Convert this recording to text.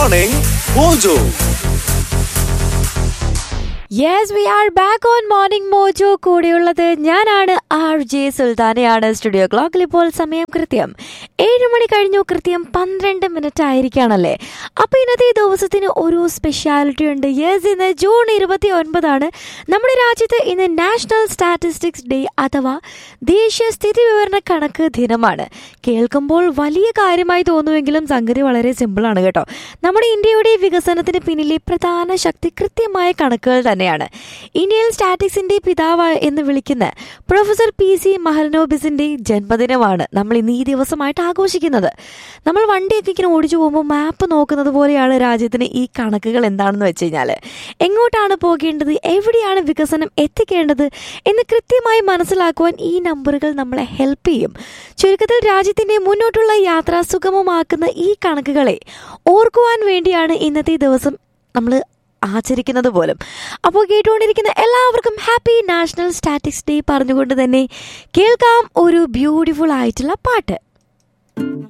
morning mojo yes we are back on morning mojo കൂടെയുള്ളത് ഞാനാണ് R J സുൽത്താനയാണ് studio ക്ലോക്കിൽ ഇപ്പോൾ സമയം കൃത്യം ഏഴ് മണി കഴിഞ്ഞു കൃത്യം പന്ത്രണ്ട് മിനിറ്റ് ആയിരിക്കുകയാണല്ലേ അപ്പോൾ ഇന്നത്തെ ഈ ദിവസത്തിന് ഒരു സ്പെഷ്യാലിറ്റി ഉണ്ട് യെസ് ഇന്ന് ജൂൺ ഇരുപത്തി ഒൻപതാണ് നമ്മുടെ രാജ്യത്ത് ഇന്ന് നാഷണൽ സ്റ്റാറ്റിസ്റ്റിക്സ് ഡേ അഥവാ ദേശീയ സ്ഥിതി വിവരണ കണക്ക് ദിനമാണ് കേൾക്കുമ്പോൾ വലിയ കാര്യമായി തോന്നുമെങ്കിലും സംഗതി വളരെ സിമ്പിളാണ് കേട്ടോ നമ്മുടെ ഇന്ത്യയുടെ വികസനത്തിന് പിന്നിലെ പ്രധാന ശക്തി കൃത്യമായ കണക്കുകൾ തന്നെയാണ് ഇന്ത്യയിൽ സ്റ്റാറ്റിക്സിന്റെ പിതാവ് എന്ന് വിളിക്കുന്ന പ്രൊഫസർ പി സി മഹലനോബിസിന്റെ ജന്മദിനമാണ് നമ്മൾ ഇന്ന് ഈ ദിവസമായിട്ട് ആഘോഷിക്കുന്നത് നമ്മൾ വണ്ടിയൊക്കെ ഇങ്ങനെ ഓടിച്ചു പോകുമ്പോൾ മാപ്പ് നോക്കുന്നത് പോലെയാണ് രാജ്യത്തിന് ഈ കണക്കുകൾ എന്താണെന്ന് വെച്ച് കഴിഞ്ഞാൽ എങ്ങോട്ടാണ് പോകേണ്ടത് എവിടെയാണ് വികസനം എത്തിക്കേണ്ടത് എന്ന് കൃത്യമായി മനസ്സിലാക്കുവാൻ ഈ നമ്പറുകൾ നമ്മളെ ഹെൽപ്പ് ചെയ്യും ചുരുക്കത്തിൽ രാജ്യത്തിന്റെ മുന്നോട്ടുള്ള യാത്ര സുഗമമാക്കുന്ന ഈ കണക്കുകളെ ഓർക്കുവാൻ വേണ്ടിയാണ് ഇന്നത്തെ ദിവസം നമ്മൾ ആചരിക്കുന്നത് പോലും അപ്പോൾ കേട്ടുകൊണ്ടിരിക്കുന്ന എല്ലാവർക്കും ഹാപ്പി നാഷണൽ സ്റ്റാറ്റിക്സ് ഡേ പറഞ്ഞുകൊണ്ട് തന്നെ കേൾക്കാം ഒരു ബ്യൂട്ടിഫുൾ ആയിട്ടുള്ള പാട്ട്